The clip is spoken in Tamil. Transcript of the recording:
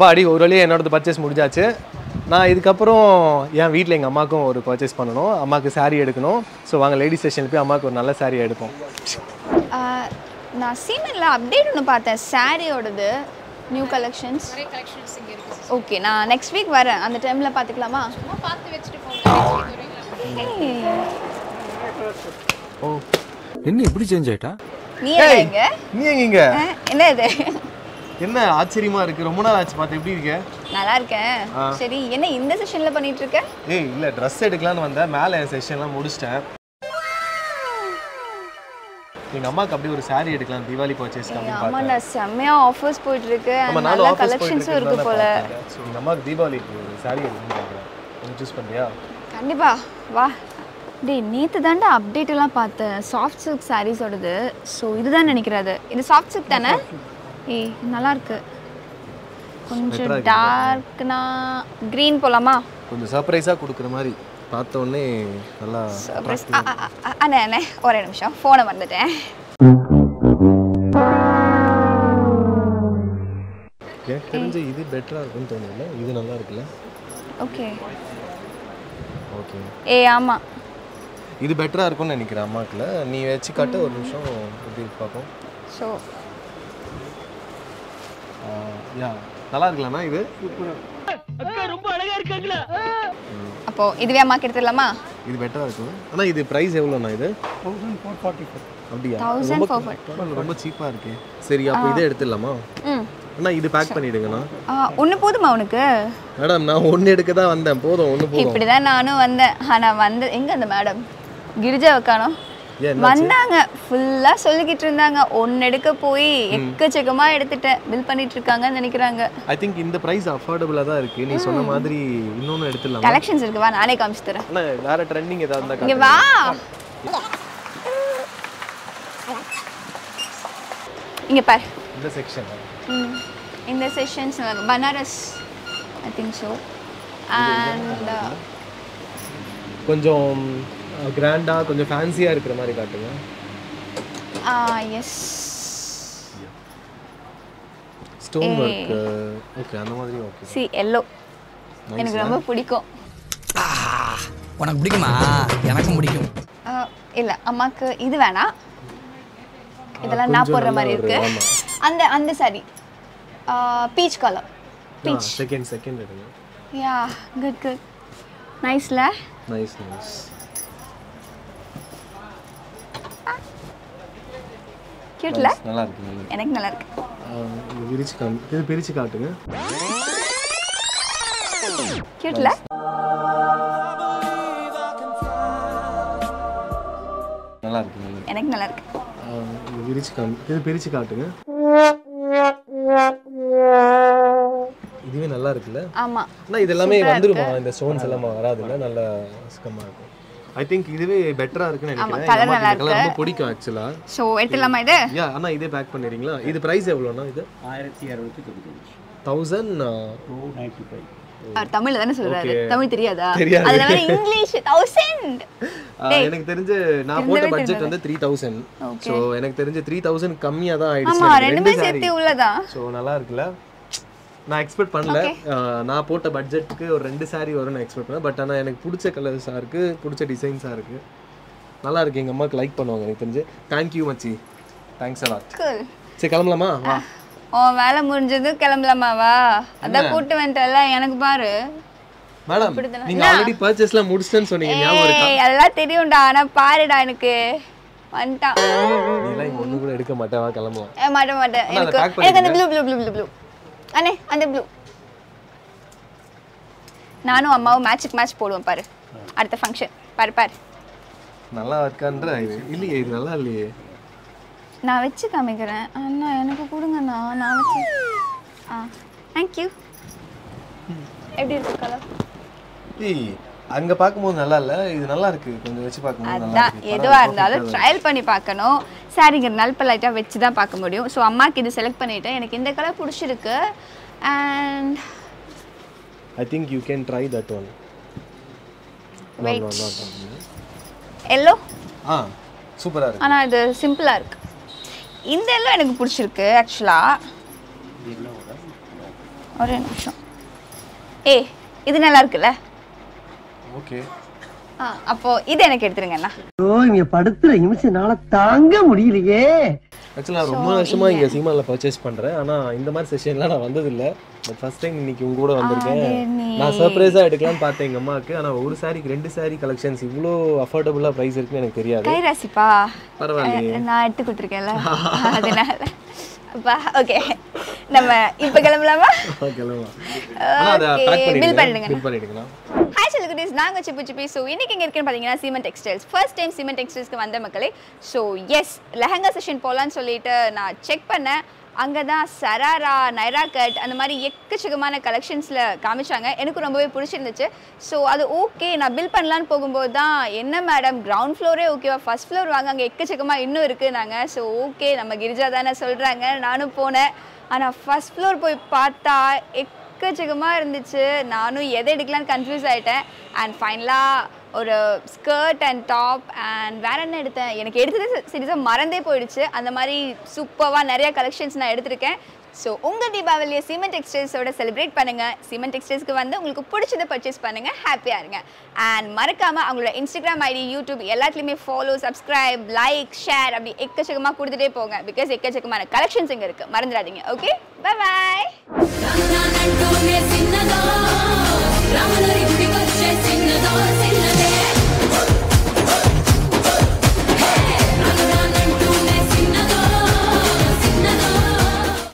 அப்பாடி ஒரு வழியாக என்னோடது பர்ச்சேஸ் முடிஞ்சாச்சு நான் இதுக்கப்புறம் என் வீட்டில் எங்கள் அம்மாவுக்கும் ஒரு பர்ச்சேஸ் பண்ணணும் அம்மாவுக்கு saree எடுக்கணும் ஸோ வாங்க லேடிஸ் ஸ்டேஷனில் போய் அம்மாவுக்கு ஒரு நல்ல saree எடுப்போம் ஆஹ், நான் சீமெண்ட்ல அப்டேட் ஒன்று பார்த்தேன் சாரியோடது நியூ கலெக்ஷன்ஸ் கலெக்ஷன்ஸ் இங்கே இருக்குது ஓகே நான் நெக்ஸ்ட் வீக் வரேன் அந்த டைமில் பார்த்துக்கலாமா சும்மா பார்த்து வச்சுட்டு போங்க ஓ என்ன இப்படி சேஞ்ச் ஆயிட்டா நீ என்ன இங்க நீ எங்க இங்க ஆஹ், என்ன இது என்ன ஆச்சரியமா இருக்கு ரொம்ப நாள் ஆச்சு பார்த்து எப்படி இருக்க நல்லா இருக்கேன் சரி என்ன இந்த செஷன்ல பண்ணிட்டு இருக்க ஏய் இல்லை ட்ரெஸ் எடுக்கலான்னு வந்தேன் மேலே என் செஷன்லாம் முடிச்சிட்டேன் எங்கள் அம்மாவுக்கு அப்படியே ஒரு saree எடுக்கலாம் தீபாவளி பர்ச்சேஸ் அப்படின்னு பார்த்தேன் ஆமாண்டா செம்மையா ஆஃபர்ஸ் போயிட்டு இருக்கு and ஆமா நானும் நல்ல ஆஃபீஸ் கலெக்ஷன்ஸும் இருக்கு போல ஸோ எங்கள் அம்மாவுக்கு தீபாவளிக்கு ஒரு saree எடுக்கணும்னு பார்க்குறேன் கொஞ்சம் சூஸ் பண்ணுறியா கண்டிப்பா வா டேய் நேற்று தாண்டா அப்டேட் எல்லாம் பார்த்தேன் சாஃப்ட் சில்க் சாரீஸோடது ஸோ இதுதான் நினைக்கிறது இது சாஃப்ட் சில்க் தானே ஏய் நல்லா இருக்கு கொஞ்சம் டார்க்னா க்ரீன் போலாமா கொஞ்சம் சர்ப்ரைஸாக கொடுக்குற மாதிரி பார்த்த உடனே நல்லா Surprise. அ, அ, அ, அ, அண்ணே அண்ணே ஒரே நிமிஷம் ஃபோனை மறந்துட்டேன் எனக்கு தெரிஞ்சு இது பெட்டராக இருக்கும்னு தோணுதுல இது நல்லா இருக்குல்ல ஓகே ஓகே ஏ ஆமா இது பெட்டராக இருக்கும்னு நினைக்கிறேன் அம்மாக்குல நீ வச்சு காட்டு ஒரு நிமிஷம் எப்படி இருக்கு பார்ப்போம் ஸோ யா நல்லா இருக்கலாம்னா இது அப்போ இதுவே அம்மாக்கு எடுத்துடலாமா இது பெட்டராக இருக்கும் ஆனால் இது ப்ரைஸ் எவ்வளோண்ணா இது அப்படியா தௌசண்ட் ஃபோர் ரொம்ப ரொம்ப சீப்பாக இருக்கு சரி அப்போ இதே எடுத்துடலாமா ம் அண்ணா இது பேக் பண்ணிடுங்கண்ணா ஒன்று போதுமா உனக்கு மேடம் நான் ஒன்று எடுக்க தான் வந்தேன் போதும் ஒன்று போதும் இப்படிதான் நானும் வந்தேன் ஆனா வந்து எங்க அந்த மேடம் கிரிஜா காணோம் ஏன் வந்தாங்க ஃபுல்லா சொல்லிக்கிட்டு இருந்தாங்க ஒன்னு எடுக்க போய் எக்கச்சக்கமா எடுத்துட்டேன் பில் பண்ணிட்டு இருக்காங்கன்னு நினைக்கிறாங்க ஐ திங்க் இந்த ப்ரைஸ் அஃபோர்டபுளாக தான் இருக்கு நீ சொன்ன மாதிரி இன்னொன்று எடுத்துடலாமா கலெக்ஷன்ஸ் இருக்கு வா நானே காமிச்சு தரேன் அண்ணா வேற ட்ரெண்டிங் ஏதாவது இருந்தால் இங்க காட்டுங்க. வா இங்க பாரு இந்த செக்ஷன் ம். இந்த sessions Banaras I think so and கொஞ்சம் கிராண்டாக கொஞ்சம் ஃபேன்சியாக இருக்கிற மாதிரி காட்டுங்க எஸ் ஸ்டோன் ஒர்க் ஓகே அந்த மாதிரி ஓகே சி எல்லோ எனக்கு ரொம்ப பிடிக்கும் உனக்கு பிடிக்குமா எனக்கும் பிடிக்கும் ஆ, இல்ல அம்மாக்கு இது வேணாம் இதெல்லாம் நான் போடுற மாதிரி இருக்கு அந்த அந்த sari peach colour peach second second எடுங்க யா குட் குட் நைஸ்ல நைஸ் நைஸ் கியூட்ல நல்லா இருக்கு நல்லா இருக்கு. எனக்கு நல்லா இருக்கு ஆஹ் இது பிரிச்சு காமி இது பிரிச்சு காட்டுங்க கியூட்ல நல்லா இருக்கு நல்லா இருக்கு. எனக்கு நல்லா இருக்கு ஆஹ் இது பிரிச்சு காமி இது பிரிச்சு காட்டுங்க இதுவே நல்லா இருக்குல்ல ஆமா ஆனால் இது எல்லாமே வந்துருமா இந்த ஸ்டோன்ஸ் எல்லாம் வராதுல்ல நல்லா சுகமாக இருக்கும் ஐ திங்க் இதுவே பெட்டரா இருக்குன்னு நினைக்கிறேன் colour எங்க அம்மாக்கு நல்லா இந்த colour ரொம்ப பிடிக்கும் ஆக்சுவலா ஸோ எடுத்துடலாமா இது யா அண்ணா இதே பேக் பண்ணிடுறீங்களா இது பிரைஸ் எவ்வளோண்ணா இது ஆயிரத்தி இரநூத்தி தொண்ணூத்தஞ்சு தௌசண்ட் டூ நைன்டி ஃபைவ் அவர் தமிழ்ல தானே சொல்றாரு Okay. தமிழ் தெரியாதா தெரியாது. அதனால இங்கிலீஷ் தௌசண்ட் எனக்கு தெரிஞ்சு நான் போட்ட பட்ஜெட் வந்து த்ரீ தௌசண்ட் ஸோ எனக்கு தெரிஞ்சு த்ரீ தௌசண்ட் கம்மியாக தான் ஆமா ஆயிடுச்சு ரெண்டுமே ரெண்டு சேர்த்து saree உள்ளதா ஸோ நல்லா இருக்குல்ல நான் எக்ஸ்பெக்ட் பண்ணல ஆஹ் நான் போட்ட பட்ஜெட்டுக்கு ஒரு ரெண்டு saree வரும்னு எக்ஸ்பெக்ட் பண்ணேன் பட் ஆனால் எனக்கு பிடிச்ச கலர்ஸாக இருக்கு பிடிச்ச டிசைன்ஸாக இருக்கு நல்லா இருக்கு எங்கள் அம்மாவுக்கு லைக் பண்ணுவாங்க எனக்கு தெரிஞ்சு தேங்க்யூ மச்சி தேங்க்ஸ் அலாட் கூல் சரி கிளம்பலாமா வா உன் வேலை முடிஞ்சதும் கிளம்பலாமாவா அதான் கூட்டு வந்துட்டல எனக்கு பாரு மேடம் இப்படிதானே? நீங்க ஆல்ரெடி பர்ச்சேஸ்லாம் முடிச்சிட்டேன்னு சொன்னீங்க ஞாபகம் இருக்கா ஏய் எல்லாம் தெரியும்டா ஆனா பாருடா எனக்கு வந்துட்டான் நீலாம் இங்க ஒண்ணு கூட எடுக்க மாட்டேன் வா கிளம்பலாம் ஏ மாட்டேன் மாட்டேன் அண்ணா, அதை எனக்கு pack எனக்கு அந்த blue blue blue blue blue அண்ணே அந்த ப்ளூ நானும் அம்மாவும் மேட்சுக்கு மேட்ச் போடுவோம் பாரு அடுத்த ஃபங்க்ஷன் பாரு பாரு நல்லா இருக்கான்ற இது இல்லையே இது நல்லா இல்லையே நான் வச்சு காமிக்கிறேன் அண்ணா எனக்கு கொடுங்கண்ணா நான் வச்சு ஆ தேங்க்யூ எப்படி இருக்கு கலர் ஏய் அங்க பார்க்கும்போது நல்லா இல்ல இது நல்லா இருக்கு கொஞ்சம் வச்சு பார்க்கும்போது நல்லா அதான் இருக்கு எதுவா இருந்தாலும் ட்ரையல் பண்ணி பார்க்கணும் சாரிங்கிறனால இப்போ லைட்டாக வச்சு தான் பார்க்க முடியும் ஸோ அம்மாக்கு இது செலக்ட் பண்ணிட்டேன் எனக்கு இந்த கலர் பிடிச்சிருக்கு and I think you can try that one wait yellow ஆ சூப்பரா இருக்கு ஆனால் இது சிம்பிளாக இருக்கு இந்த எல்லோ எனக்கு பிடிச்சிருக்கு ஆக்சுவலாக ஒரே நிமிஷம் ஏய் இது நல்லா இருக்குல்ல ஓகே ஆ அப்போ இது எனக்கு எடுத்துருங்கண்ணா ஐயோ இங்க படுத்துற நிமிஷம்னால தாங்க முடியலையே ஆக்சுவலாக ரொம்ப வருஷமா இங்கே சீமாவில் பர்ச்சேஸ் பண்ணுறேன் ஆனால் இந்த மாதிரி செஷன்லாம் நான் வந்ததில்லை பட் ஃபர்ஸ்ட் டைம் இன்னைக்கு உங்க கூட வந்திருக்கேன் அது நீ- நான் சர்ப்ரைஸாக எடுக்கலாம்னு பார்த்தேன் எங்கள் அம்மாவுக்கு ஆனால் ஒரு சாரிக்கு ரெண்டு சாரி கலெக்ஷன்ஸ் இவ்வளோ அஃபோர்டபுளாக ப்ரைஸ் இருக்குன்னு எனக்கு தெரியாது கை ராசிப்பா பரவாயில்லையே நான் எடுத்து கொடுத்துருக்கேன்ல அதனால அப்பா ஓகே நம்ம இப்போ கிளம்பலாமா கிளம்பலாம் ஆனால் அதை Okay, பேக் bill பண்ணிடுங்க பண்ணிடுங்க. பில் பண்ணிடுங்களா ஹாய் செல்குடீஸ் நாங்கள் சிப்பு சிப்பி ஸோ இன்னைக்கு இங்கே இருக்குன்னு பார்த்தீங்கன்னா cement textiles first time cement டெக்ஸ்டைல்ஸ்க்கு வந்த மக்களே ஸோ எஸ் லெஹங்கா செஷன் போகலான்னு சொல்லிட்டு நான் செக் பண்ணேன் அங்கே தான் சராரா நைரா கட் அந்த மாதிரி எக்கச்சக்கமான கலெக்ஷன்ஸில் காமிச்சாங்க எனக்கு ரொம்பவே பிடிச்சிருந்துச்சு ஸோ அது ஓகே நான் பில் பண்ணலான்னு போகும்போது தான் என்ன மேடம் கிரவுண்ட் ஃப்ளோரே ஓகேவா ஃபர்ஸ்ட் ஃப்ளோர் வாங்க அங்கே எக்கச்சக்கமாக இன்னும் இருக்குது நாங்கள் ஸோ ஓகே நம்ம கிரிஜா தானே சொல்கிறாங்க நானும் போனேன் ஆனால் ஃபர்ஸ்ட் ஃப்ளோர் போய் பார்த்தா எக் எக்கச்சக்கமாக இருந்துச்சு நானும் எதை எடுக்கலான்னு கன்ஃபியூஸ் ஆகிட்டேன் அண்ட் ஃபைனலாக ஒரு ஸ்கர்ட் அண்ட் டாப் அண்ட் வேற என்ன எடுத்தேன் எனக்கு எடுத்தது சீரியஸாக மறந்தே போயிடுச்சு அந்த மாதிரி சூப்பராக நிறைய கலெக்ஷன்ஸ் நான் எடுத்திருக்கேன் ஸோ உங்கள் தீபாவளியை சிமெண்ட் டெக்ஸ்டைல்ஸோட செலிப்ரேட் பண்ணுங்கள் சிமெண்ட் டெக்ஸ்டைல்ஸ்க்கு வந்து உங்களுக்கு பிடிச்சதை பர்ச்சேஸ் பண்ணுங்கள் ஹாப்பியாக இருங்க அண்ட் மறக்காமல் அவங்களோட இன்ஸ்டாகிராம் ஐடி யூடியூப் எல்லாத்துலேயுமே ஃபாலோ சப்ஸ்கிரைப் லைக் ஷேர் அப்படி எக்கச்சக்கமாக கொடுத்துட்டே போங்க பிகாஸ் எக்கச்சக்கமான கலெக்ஷன்ஸ் இங்கே இருக்குது மறந்துடாதீங்க ஓகே பை பாய் రామనాథంటూనే చిన్నదో రాములరి గుడికొచ్చే చిన్నదో చిన్న